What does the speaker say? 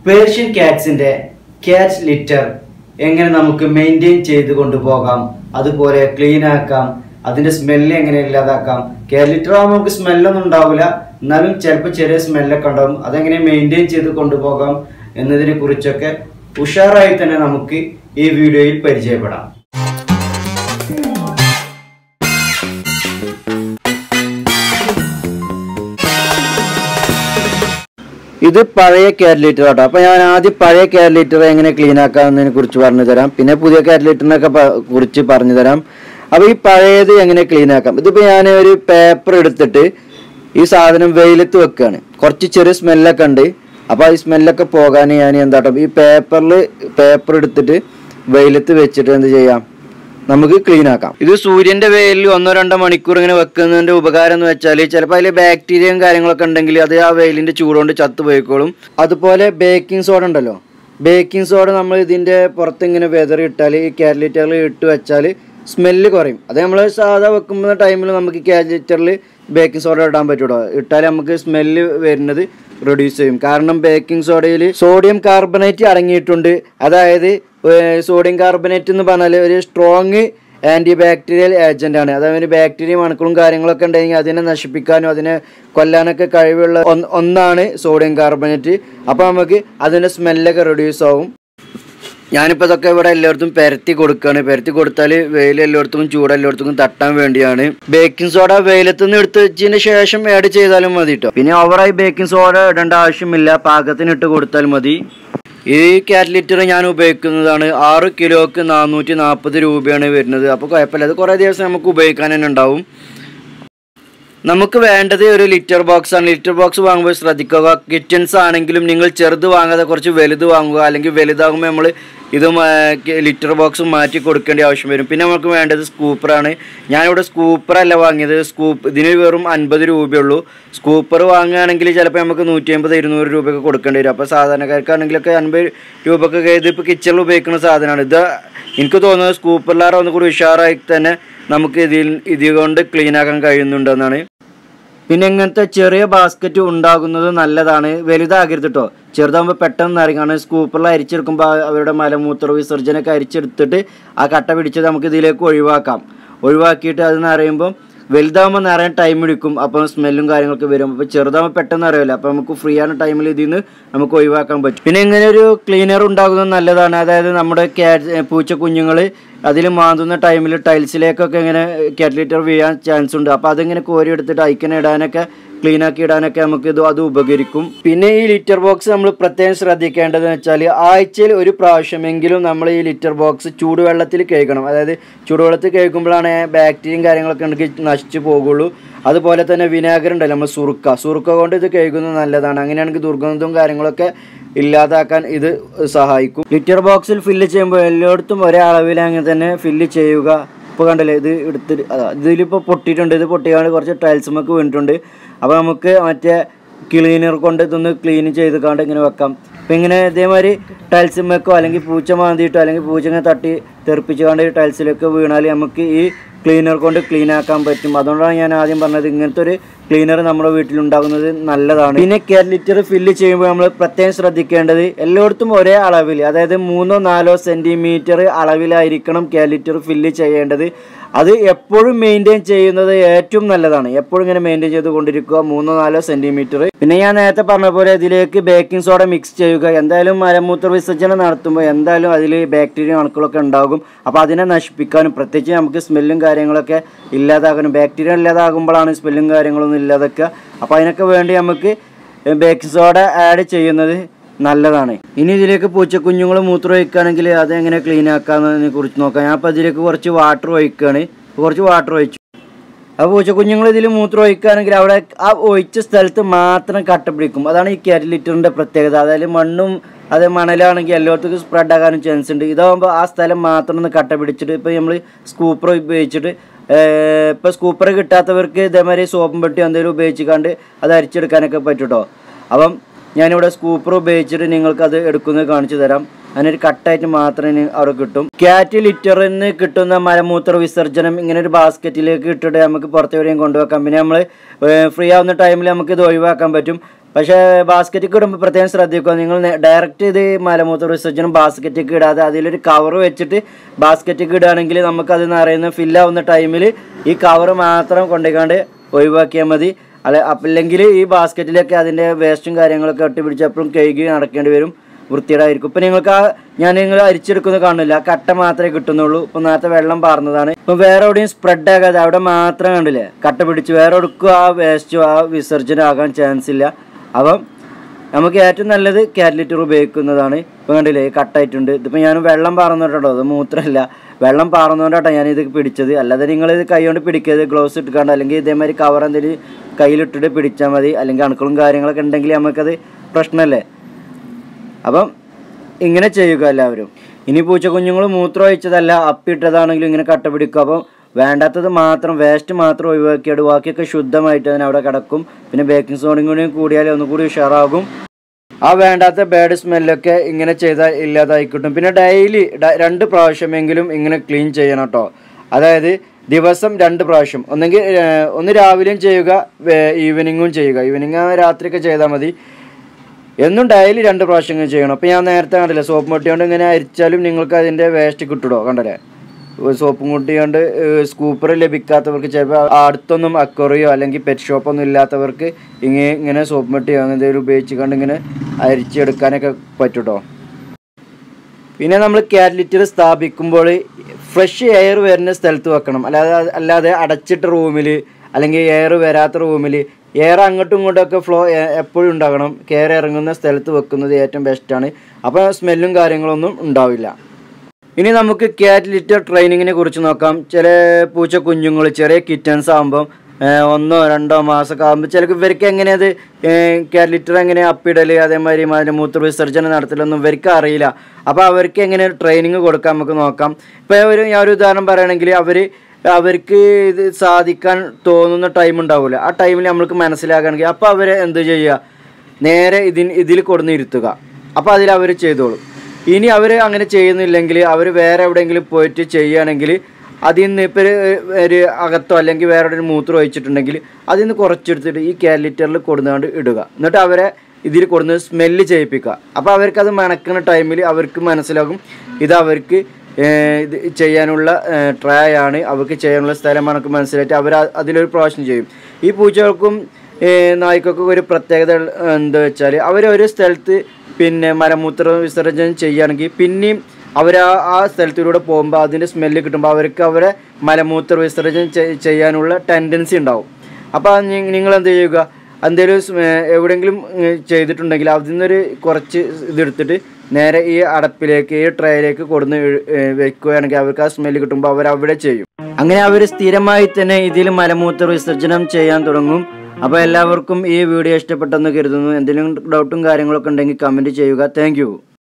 Persian കാറ്റ്സിന്റെ cat litre എങ്ങനെ നമുക്ക് maintain ചെയ്ത് കൊണ്ടുപോകാം അതുപോലെ ക്ലീൻ ആക്കാം അതിന്റെ സ്മെല്ല് എങ്ങനെ ഇല്ലാതാക്കാം ക്യാറ്റ് ലിറ്റർ ആകുമ്പോൾ നമുക്ക് സ്മെല്ലൊന്നും ഉണ്ടാവില്ല എന്നാലും ചിലപ്പോൾ ചെറിയ സ്മെല്ലൊക്കെ ഉണ്ടാവും അതെങ്ങനെ മെയിൻറ്റെയിൻ ചെയ്ത് കൊണ്ടുപോകാം എന്നതിനെ കുറിച്ചൊക്കെ ഉഷാറായി തന്നെ നമുക്ക് ഈ വീഡിയോയിൽ പരിചയപ്പെടാം ഇത് പഴയ കാറ്റലിറ്റർ കേട്ടോ അപ്പൊ ഞാൻ ആദ്യം പഴയ കാറ്റലിറ്റർ എങ്ങനെ ക്ലീൻ ആക്കാമെന്നതിനെ കുറിച്ച് പറഞ്ഞു തരാം പിന്നെ പുതിയ കാറ്റലിറ്ററിനൊക്കെ കുറിച്ച് പറഞ്ഞു തരാം അപ്പൊ ഈ പഴയത് എങ്ങനെ ക്ലീൻ ആക്കാം ഇതിപ്പോ ഞാൻ ഒരു പേപ്പർ എടുത്തിട്ട് ഈ സാധനം വെയിലത്ത് വെക്കുകയാണ് കുറച്ച് ചെറിയ സ്മെല്ലൊക്കെ ഉണ്ട് അപ്പൊ ഈ സ്മെല്ലൊക്കെ പോകാൻ ഞാൻ എന്താട്ടോ ഈ പേപ്പറിൽ പേപ്പർ എടുത്തിട്ട് വെയിലത്ത് വെച്ചിട്ട് എന്ത് ചെയ്യാം നമുക്ക് ക്ലീൻ ആക്കാം ഇത് സൂര്യന്റെ വെയിലിൽ ഒന്നോ രണ്ടോ മണിക്കൂർ ഇങ്ങനെ വെക്കുന്നതിന്റെ ഉപകാരം എന്ന് വെച്ചാൽ ചിലപ്പോൾ അതിൽ ബാക്ടീരിയയും കാര്യങ്ങളൊക്കെ ഉണ്ടെങ്കിൽ അത് ആ വെയിലിന്റെ ചൂടുകൊണ്ട് ചത്തു പോയിക്കോളും അതുപോലെ ബേക്കിംഗ് സോഡ ഉണ്ടല്ലോ ബേക്കിംഗ് സോഡ നമ്മൾ ഇതിന്റെ പുറത്ത് ഇങ്ങനെ വെതറി ഇട്ടാൽ ഈ കാറ്റലിറ്ററിൽ ഇട്ട് വെച്ചാൽ സ്മെല്ല് കുറയും അത് നമ്മൾ സാധാ വെക്കുമ്പോൾ ടൈമിൽ നമുക്ക് കാറ്റലിറ്ററിൽ ബേക്കിംഗ് സോഡ ഇടാൻ പറ്റൂടോ ഇട്ടാൽ നമുക്ക് സ്മെല്ല് വരുന്നത് റെഡ്യൂസ് ചെയ്യും കാരണം ബേക്കിംഗ് സോഡയിൽ സോഡിയം കാർബണേറ്റ് അടങ്ങിയിട്ടുണ്ട് അതായത് ഏഹ് സോഡിയം കാർബണേറ്റ് എന്ന് പറഞ്ഞാൽ ഒരു സ്ട്രോങ് ആൻറ്റി ബാക്ടീരിയൽ ഏജന്റ് ആണ് അതായത് ബാക്ടീരിയ അണുക്കളും കാര്യങ്ങളൊക്കെ ഉണ്ടെങ്കിൽ അതിനെ നശിപ്പിക്കാനും അതിനെ കൊല്ലാനൊക്കെ കഴിവുള്ള ഒന്ന് ഒന്നാണ് സോഡിയം കാർബണേറ്റ് അപ്പോൾ നമുക്ക് അതിൻ്റെ സ്മെല്ലൊക്കെ റെഡ്യൂസ് ആവും ഞാനിപ്പോൾ ഇതൊക്കെ ഇവിടെ എല്ലായിടത്തും പെരത്തി കൊടുക്കുകയാണ് പെരത്തി കൊടുത്താൽ വെയിൽ എല്ലായിടത്തും ചൂട് എല്ലായിടത്തും തട്ടാൻ വേണ്ടിയാണ് ബേക്കിംഗ് സോഡ വെയിലത്ത് നിന്ന് എടുത്ത് വെച്ചതിന് ശേഷം ആഡ് ചെയ്താലും മതി കേട്ടോ പിന്നെ ഓവറായി ബേക്കിംഗ് സോഡ ഇടേണ്ട ആവശ്യമില്ല പാകത്തിന് ഇട്ട് കൊടുത്താൽ മതി ഈ കാറ്റലിറ്റർ ഞാൻ ഉപയോഗിക്കുന്നതാണ് ആറ് കിലോക്ക് നാനൂറ്റി നാൽപ്പത് രൂപയാണ് വരുന്നത് അപ്പോൾ കുഴപ്പമില്ല അത് കുറേ ദിവസം നമുക്ക് ഉപയോഗിക്കാൻ തന്നെ ഉണ്ടാവും നമുക്ക് വേണ്ടത് ഒരു ലിറ്റർ ബോക്സ് ആണ് ലിറ്റർ ബോക്സ് വാങ്ങുമ്പോൾ ശ്രദ്ധിക്കുക കിച്ചൺസ് ആണെങ്കിലും നിങ്ങൾ ചെറുത് വാങ്ങാതെ കുറച്ച് വലുത് വാങ്ങുക അല്ലെങ്കിൽ വലുതാകുമ്പോൾ നമ്മൾ ഇത് ലിറ്റർ ബോക്സ് മാറ്റി കൊടുക്കേണ്ട ആവശ്യം വരും പിന്നെ നമുക്ക് വേണ്ടത് സ്കൂപ്പറാണ് ഞാനിവിടെ സ്കൂപ്പർ അല്ല വാങ്ങിയത് സ്കൂപ്പ് ഇതിന് വെറും അൻപത് രൂപയുള്ളൂ സ്കൂപ്പർ വാങ്ങുകയാണെങ്കിൽ ചിലപ്പോൾ നമുക്ക് നൂറ്റി അമ്പത് ഇരുന്നൂറ് രൂപയൊക്കെ കൊടുക്കേണ്ടി വരും അപ്പോൾ സാധാരണക്കാർക്കാണെങ്കിലൊക്കെ അൻപത് രൂപക്കൊക്കെ ഇതിപ്പോൾ കിച്ചണിൽ ഉപയോഗിക്കുന്ന സാധനമാണ് ഇത് എനിക്ക് തോന്നുന്നത് സ്കൂപ്പറിലാറ് ഒന്നുകൂടി ഉഷാറായി തന്നെ നമുക്ക് ഇതിൽ ഇതുകൊണ്ട് ക്ലീൻ ആക്കാൻ കഴിയുന്നുണ്ടെന്നാണ് പിന്നെ ഇങ്ങനത്തെ ചെറിയ ബാസ്ക്കറ്റ് ഉണ്ടാകുന്നത് നല്ലതാണ് വലുതാകരുത് കേട്ടോ ചെറുതാകുമ്പോൾ പെട്ടെന്ന് നിറങ്ങാണ് സ്കൂപ്പറിൽ അരിച്ചെടുക്കുമ്പോൾ അവരുടെ മലമൂത്ര വിസർജനമൊക്കെ അരിച്ചെടുത്തിട്ട് ആ കട്ട പിടിച്ചത് നമുക്ക് ഇതിലേക്ക് ഒഴിവാക്കാം ഒഴിവാക്കിയിട്ട് അത് നിറയുമ്പം വലുതാകുമ്പോൾ നിറയാൻ ടൈം എടുക്കും അപ്പം സ്മെല്ലും കാര്യങ്ങളൊക്കെ വരും അപ്പോൾ ചെറുതാകുമ്പോൾ പെട്ടെന്ന് അറിയില്ല അപ്പോൾ നമുക്ക് ഫ്രീ ആണ് ടൈമിൽ ഇതിൽ നിന്ന് നമുക്ക് ഒഴിവാക്കാൻ പറ്റും പിന്നെ ഇങ്ങനെ ഒരു ക്ലീനർ ഉണ്ടാകുന്നത് നല്ലതാണ് അതായത് നമ്മുടെ ക്യാറ്റ് പൂച്ച കുഞ്ഞുങ്ങൾ അതിൽ മാന്തുന്ന ടൈമിൽ ടൈൽസിലേക്കൊക്കെ ഇങ്ങനെ കാറ്റലിറ്റർ വീഴാൻ ചാൻസ് ഉണ്ട് അപ്പോൾ അതിങ്ങനെ കോരി എടുത്തിട്ട് ഐക്കനെ ഇടാനൊക്കെ ക്ലീൻ ആക്കി ഇടാനൊക്കെ നമുക്ക് ഇത് അത് ഉപകരിക്കും പിന്നെ ഈ ലിറ്റർ ബോക്സ് നമ്മൾ പ്രത്യേകം ശ്രദ്ധിക്കേണ്ടതെന്ന് വെച്ചാൽ ആഴ്ചയിൽ ഒരു പ്രാവശ്യമെങ്കിലും നമ്മൾ ഈ ലിറ്റർ ബോക്സ് ചൂടുവെള്ളത്തിൽ കേൾക്കണം അതായത് ചൂടുവെള്ളത്തിൽ കേൾക്കുമ്പോഴാണ് ബാക്ടീരിയയും കാര്യങ്ങളൊക്കെ ഉണ്ടെങ്കിൽ നശിച്ചു പോകുള്ളൂ അതുപോലെ തന്നെ വിനാഗർ ഉണ്ടല്ലോ നമ്മൾ സുറുക്ക സുറുക്ക കൊണ്ട് ഇത് കേൾക്കുന്നത് നല്ലതാണ് അങ്ങനെയാണെങ്കിൽ ദുർഗന്ധവും കാര്യങ്ങളൊക്കെ ഇല്ലാതാക്കാൻ ഇത് സഹായിക്കും ലിറ്റർ ബോക്സിൽ ഫില്ല് ചെയ്യുമ്പോൾ എല്ലായിടത്തും ഒരേ അളവിൽ അങ്ങനെ തന്നെ ഫില്ല് ചെയ്യുക ഇപ്പോൾ കണ്ടല്ലേ ഇത് എടുത്തിട്ട് അതാ ഇതിലിപ്പോൾ പൊട്ടിയിട്ടുണ്ട് ഇത് പൊട്ടിയാണ്ട് കുറച്ച് ടൈൽസ് നമുക്ക് വീണിട്ടുണ്ട് അപ്പോൾ നമുക്ക് മറ്റേ ക്ലീനർ കൊണ്ട് ഇതൊന്ന് ക്ലീൻ ചെയ്ത് കാണ്ട് ഇങ്ങനെ വെക്കാം അപ്പം ഇങ്ങനെ ഇതേമാതിരി ടൈൽസുമ്മക്കോ അല്ലെങ്കിൽ പൂച്ച മാന്തിയിട്ടോ അല്ലെങ്കിൽ പൂച്ച ഇങ്ങനെ തട്ടി തെറിപ്പിച്ച് കാണ്ട് ടൈൽസിലൊക്കെ വീണാൽ നമുക്ക് ഈ ക്ലീനർ കൊണ്ട് ക്ലീൻ ആക്കാൻ പറ്റും അതുകൊണ്ടാണ് ഞാൻ ആദ്യം പറഞ്ഞത് ഇങ്ങനത്തെ ഒരു ക്ലീനർ നമ്മുടെ വീട്ടിലുണ്ടാകുന്നത് നല്ലതാണ് പിന്നെ കാറ്റലിറ്റർ ഫില്ല് ചെയ്യുമ്പോൾ നമ്മൾ പ്രത്യേകം ശ്രദ്ധിക്കേണ്ടത് എല്ലായിടത്തും ഒരേ അളവിൽ അതായത് മൂന്നോ നാലോ സെൻറ്റിമീറ്റർ അളവിലായിരിക്കണം കാറ്റലിറ്റർ ഫില്ല് ചെയ്യേണ്ടത് അത് എപ്പോഴും മെയിൻറ്റെയിൻ ചെയ്യുന്നത് ഏറ്റവും നല്ലതാണ് എപ്പോഴും ഇങ്ങനെ മെയിൻറ്റെയിൻ ചെയ്ത് കൊണ്ടിരിക്കുക മൂന്നോ നാലോ സെൻറ്റിമീറ്റർ പിന്നെ ഞാൻ നേരത്തെ പറഞ്ഞ പോലെ ഇതിലേക്ക് ബേക്കിംഗ് സോഡ മിക്സ് ചെയ്യുക എന്തായാലും മലമൂത്ര വിസർജനം നടത്തുമ്പോൾ എന്തായാലും അതിൽ ബാക്ടീരിയ അണുക്കളൊക്കെ ഉണ്ടാകും അപ്പോൾ അതിനെ നശിപ്പിക്കാനും പ്രത്യേകിച്ച് നമുക്ക് സ്മെല്ലും കാര്യങ്ങളൊക്കെ ഇല്ലാതാക്കാനും ബാക്ടീരിയ ഇല്ലാതാകുമ്പോഴാണ് സ്മെല്ലും കാര്യങ്ങളൊന്നും ഇല്ലാതൊക്കെ അപ്പോൾ അതിനൊക്കെ വേണ്ടി നമുക്ക് ബേക്കിംഗ് സോഡ ആഡ് ചെയ്യുന്നത് നല്ലതാണ് ഇനി ഇതിലേക്ക് പൂച്ചക്കുഞ്ഞുങ്ങൾ മൂത്രം ഒഴിക്കുകയാണെങ്കിൽ അത് എങ്ങനെ ക്ലീൻ ആക്കാന്നതിനെ കുറിച്ച് നോക്കാം ഞാൻ അപ്പോൾ ഇതിലേക്ക് കുറച്ച് വാട്ടർ ഒഴിക്കുകയാണ് കുറച്ച് വാട്ടർ ഒഴിച്ചു അപ്പോൾ പൂച്ചക്കുഞ്ഞുങ്ങൾ ഇതിൽ മൂത്രം ഒഴിക്കുകയാണെങ്കിൽ അവിടെ ആ ഒഴിച്ച സ്ഥലത്ത് മാത്രം കട്ട പിടിക്കും അതാണ് ഈ കാറ്റലിറ്ററിൻ്റെ പ്രത്യേകത അതായത് മണ്ണും അത് മണലാണെങ്കിൽ എല്ലായിടത്തേക്കും സ്പ്രെഡ് ആകാനും ചാൻസ് ഉണ്ട് ഇതാകുമ്പോൾ ആ സ്ഥലം മാത്രം ഒന്ന് കട്ട പിടിച്ചിട്ട് ഇപ്പോൾ നമ്മൾ സ്കൂപ്പർ ഉപയോഗിച്ചിട്ട് ഇപ്പോൾ സ്കൂപ്പർ കിട്ടാത്തവർക്ക് ഇതേമാതിരി സോപ്പും പെട്ടി എന്തെങ്കിലും ഉപയോഗിച്ചിക്കാണ്ട് അത് അരിച്ചെടുക്കാനൊക്കെ പറ്റും കേട്ടോ അപ്പം ഞാനിവിടെ സ്കൂപ്പർ ഉപയോഗിച്ചിട്ട് നിങ്ങൾക്ക് അത് എടുക്കുന്നത് കാണിച്ചു തരാം അതിനൊരു കട്ടായിട്ട് മാത്രമേ അവിടെ കിട്ടും ക്യാറ്റ് ലിറ്ററിൽ നിന്ന് കിട്ടുന്ന മലമൂത്ര വിസർജനം ഇങ്ങനെ ഒരു ബാസ്ക്കറ്റിലേക്ക് ഇട്ടിട്ട് നമുക്ക് പുറത്തെവിടെയും കൊണ്ടുവെക്കാം പിന്നെ നമ്മൾ ഫ്രീ ആവുന്ന ടൈമിൽ നമുക്ക് ഇത് ഒഴിവാക്കാൻ പറ്റും പക്ഷേ ബാസ്ക്കറ്റിൽ ഇടുമ്പോൾ പ്രത്യേകം ശ്രദ്ധിക്കുക നിങ്ങൾ ഡയറക്റ്റ് ഇത് മലമൂത്ര വിസർജനം ബാസ്ക്കറ്റിൽ ഇടാതെ അതിലൊരു കവർ വെച്ചിട്ട് ബാസ്ക്കറ്റിൽ ഇടുകയാണെങ്കിൽ നമുക്ക് അത് നിറയുന്ന ഫില്ലാവുന്ന ടൈമിൽ ഈ കവർ മാത്രം കൊണ്ടുപോയിക്കാണ്ട് ഒഴിവാക്കിയാൽ മതി അല്ല അല്ലെങ്കിൽ ഈ ബാസ്ക്കറ്റിലൊക്കെ അതിൻ്റെ വേസ്റ്റും കാര്യങ്ങളൊക്കെ ഒട്ടി പിടിച്ചപ്പോഴും കഴുകി നടക്കേണ്ടി വരും വൃത്തിയേടായിരിക്കും ഇപ്പം നിങ്ങൾക്ക് ആ ഞാൻ നിങ്ങൾ അരിച്ചെടുക്കുന്നത് കാണില്ല ആ കട്ട മാത്രമേ കിട്ടുന്നുള്ളൂ ഇപ്പം നേരത്തെ വെള്ളം പാർന്നതാണ് ഇപ്പം വേറെ എവിടെയും സ്പ്രെഡ് ആകാതെ അവിടെ മാത്രം കണ്ടില്ലേ കട്ട പിടിച്ച് വേറെ എവിടേക്കും ആ വേസ്റ്റോ ആ വിസർജനം ആകാൻ ചാൻസ് ഇല്ല അപ്പം നമുക്ക് ഏറ്റവും നല്ലത് കാറ്റലിറ്റർ ഉപയോഗിക്കുന്നതാണ് ഇപ്പം കണ്ടില്ലേ ഈ കട്ടായിട്ടുണ്ട് ഇതിപ്പോൾ ഞാൻ വെള്ളം പാർന്നോട്ടോ അത് മൂത്രമല്ല വെള്ളം പാർന്നുകൊണ്ടാട്ടോ ഞാനിത് പിടിച്ചത് അല്ലാതെ നിങ്ങളിത് കൈ കൊണ്ട് പിടിക്കരുത് ഗ്ലൗസ് ഇട്ടുകൊണ്ട് അല്ലെങ്കിൽ ഇതേമാതിരി കവർ എന്തെങ്കിലും കയ്യിലിട്ടിട്ട് പിടിച്ചാൽ മതി അല്ലെങ്കിൽ അണുക്കളും കാര്യങ്ങളൊക്കെ ഉണ്ടെങ്കിൽ നമുക്കത് പ്രശ്നമല്ലേ അപ്പം ഇങ്ങനെ ചെയ്യുക എല്ലാവരും ഇനി പൂച്ചക്കുഞ്ഞുങ്ങൾ മൂത്രം ഒഴിച്ചതല്ല അപ്പിട്ടതാണെങ്കിലും ഇങ്ങനെ കട്ട പിടിക്കും അപ്പം വേണ്ടാത്തത് മാത്രം വേസ്റ്റ് മാത്രം ഒഴിവാക്കിയിട്ട് ബാക്കിയൊക്കെ ശുദ്ധമായിട്ട് അതിന് അവിടെ കിടക്കും പിന്നെ ബേക്കിംഗ് സോഡയും കൂടി കൂടിയാൽ ഒന്നുകൂടി ഉഷാറാകും ആ വേണ്ടാത്ത ബാഡ് സ്മെല്ലൊക്കെ ഇങ്ങനെ ചെയ്താൽ ഇല്ലാതായി കിട്ടും പിന്നെ ഡെയിലി രണ്ട് പ്രാവശ്യമെങ്കിലും ഇങ്ങനെ ക്ലീൻ ചെയ്യണം കേട്ടോ അതായത് ദിവസം രണ്ട് പ്രാവശ്യം ഒന്നെങ്കിൽ ഏഹ്, ഒന്ന് രാവിലെയും ചെയ്യുക ഈവനിങ്ങും ചെയ്യുക ഈവനിങ് രാത്രിയൊക്കെ ചെയ്താൽ മതി എന്നും ഡെയിലി രണ്ട് പ്രാവശ്യം ഇങ്ങനെ ചെയ്യണം അപ്പോൾ ഞാൻ നേരത്തെ കണ്ടില്ല സോപ്പ് മുട്ടി കൊണ്ട് ഇങ്ങനെ അരിച്ചാലും നിങ്ങൾക്ക് അതിൻ്റെ വേസ്റ്റ് കിട്ടുടോ കണ്ടല്ലേ സോപ്പും കുട്ടി കൊണ്ട് സ്കൂപ്പർ ലഭിക്കാത്തവർക്ക് ചിലപ്പോൾ അടുത്തൊന്നും അക്വറിയോ അല്ലെങ്കിൽ പെറ്റ് ഷോപ്പൊന്നും ഇല്ലാത്തവർക്ക് ഇങ്ങനെ ഇങ്ങനെ സോപ്പ് മുട്ടിയോ അങ്ങനെ എന്തെങ്കിലും ഉപയോഗിച്ച് കണ്ട് ഇങ്ങനെ അരിച്ചെടുക്കാനൊക്കെ പറ്റൂട്ടോ പിന്നെ നമ്മൾ കാറ്റലിറ്റർ സ്ഥാപിക്കുമ്പോൾ ഫ്രഷ് എയർ വരുന്ന സ്ഥലത്ത് വെക്കണം അല്ലാതെ അല്ലാതെ അടച്ചിട്ട റൂമിൽ അല്ലെങ്കിൽ എയർ വരാത്ത റൂമിൽ എയർ അങ്ങോട്ടും ഇങ്ങോട്ടൊക്കെ ഫ്ലോ എപ്പോഴും ഉണ്ടാകണം കയറി ഇറങ്ങുന്ന സ്ഥലത്ത് വെക്കുന്നത് ഏറ്റവും ബെസ്റ്റാണ് അപ്പോൾ സ്മെല്ലും കാര്യങ്ങളൊന്നും ഉണ്ടാവില്ല ഇനി നമുക്ക് ക്യാറ്റ് ലിറ്റർ ട്രെയിനിങ്ങിനെ കുറിച്ച് നോക്കാം ചില പൂച്ച കുഞ്ഞുങ്ങൾ ചെറിയ കിറ്റൻസ് ആകുമ്പം ഏഹ്, ഒന്നോ രണ്ടോ മാസമൊക്കെ ആകുമ്പോൾ ചില ഇവർക്ക് എങ്ങനെയത് ക്യാറ്റ് ലിറ്റർ എങ്ങനെ അപ്പിടൽ അതേമാതിരി അതിൻ്റെ മൂത്ര വിസർജനം നടത്തലൊന്നും ഇവർക്ക് അറിയില്ല അപ്പോൾ അവർക്ക് എങ്ങനെ ട്രെയിനിങ് കൊടുക്കാം നമുക്ക് നോക്കാം ഇപ്പോൾ ഒരു ഞാൻ ഒരു ഉദാഹരണം പറയുകയാണെങ്കിൽ അവർ അവർക്ക് ഇത് സാധിക്കാൻ തോന്നുന്ന ടൈം ഉണ്ടാവില്ല ആ ടൈമിൽ നമ്മൾക്ക് മനസ്സിലാക്കുകയാണെങ്കിൽ അപ്പോൾ അവർ എന്ത് ചെയ്യുക നേരെ ഇതിന് ഇതിൽ കൊടുന്ന് ഇരുത്തുക അപ്പോൾ അതിൽ അവർ ചെയ്തോളും ഇനി അവർ അങ്ങനെ ചെയ്യുന്നില്ലെങ്കിൽ അവർ വേറെ എവിടെയെങ്കിലും പോയിട്ട് ചെയ്യുകയാണെങ്കിൽ അതിൽ നിന്ന് ഇപ്പോൾ ഒരു ഒരു അകത്തോ അല്ലെങ്കിൽ വേറെ ഒരു മൂത്രം ഒഴിച്ചിട്ടുണ്ടെങ്കിൽ അതിൽ നിന്ന് കുറച്ചെടുത്തിട്ട് ഈ കാലിറ്ററിൽ കൊടുന്നുകൊണ്ട് ഇടുക എന്നിട്ട് അവരെ ഇതിൽ കൊടുന്ന് സ്മെല്ല് ചെയ്യിപ്പിക്കുക അപ്പോൾ അവർക്കത് മണക്കുന്ന ടൈമിൽ അവർക്ക് മനസ്സിലാകും ഇത് അവർക്ക് ഏഹ്, ഇത് ചെയ്യാനുള്ള ട്രേ ആണ് അവർക്ക് ചെയ്യാനുള്ള സ്ഥലമാണ് അവർക്ക് മനസ്സിലായിട്ട് അവർ അതിലൊരു പ്രാവശ്യം ചെയ്യും ഈ പൂച്ചകൾക്കും ഏഹ്, നായ്ക്കൾക്കും ഒരു പ്രത്യേകത എന്താ വെച്ചാൽ അവർ ഒരു സ്ഥലത്ത് പിന്നെ മലമൂത്ര വിസർജനം ചെയ്യുകയാണെങ്കിൽ പിന്നെയും അവർ ആ ആ സ്ഥലത്തിലൂടെ പോകുമ്പോൾ അതിൻ്റെ സ്മെല്ല് കിട്ടുമ്പോൾ അവർക്ക് അവരെ മലമൂത്ര വിസർജനം ചെയ്- ചെയ്യാനുള്ള ടെൻഡൻസി ഉണ്ടാവും അപ്പോൾ നിങ്ങൾ എന്ത് ചെയ്യുക എന്തെങ്കിലും സ്- ഏർ എവിടെയെങ്കിലും ഏർ ചെയ്തിട്ടുണ്ടെങ്കിൽ അതിൽ നിന്നൊരു കുറച്ച് ഇതെടുത്തിട്ട് നേരെ ഈ അടപ്പിലേക്ക് ഈ ട്രേയിലേക്ക് കൊടുന്ന് ഇഴ്- ഏർ വെക്കുകയാണെങ്കിൽ അവർക്ക് ആ സ്മെല്ല് കിട്ടുമ്പോൾ അവർ അവിടെ ചെയ്യും അങ്ങനെ അവർ സ്ഥിരമായി തന്നെ ഇതിൽ മലമൂത്ര വിസർജനം ചെയ്യാൻ തുടങ്ങും അപ്പോൾ എല്ലാവർക്കും ഈ വീഡിയോ ഇഷ്ടപ്പെട്ടെന്ന് കരുതുന്നു എന്തെങ്കിലും ഡൗട്ടും കാര്യങ്ങളൊക്കെ ഉണ്ടെങ്കിൽ കമൻറ്റ് ചെയ്യുക താങ്ക്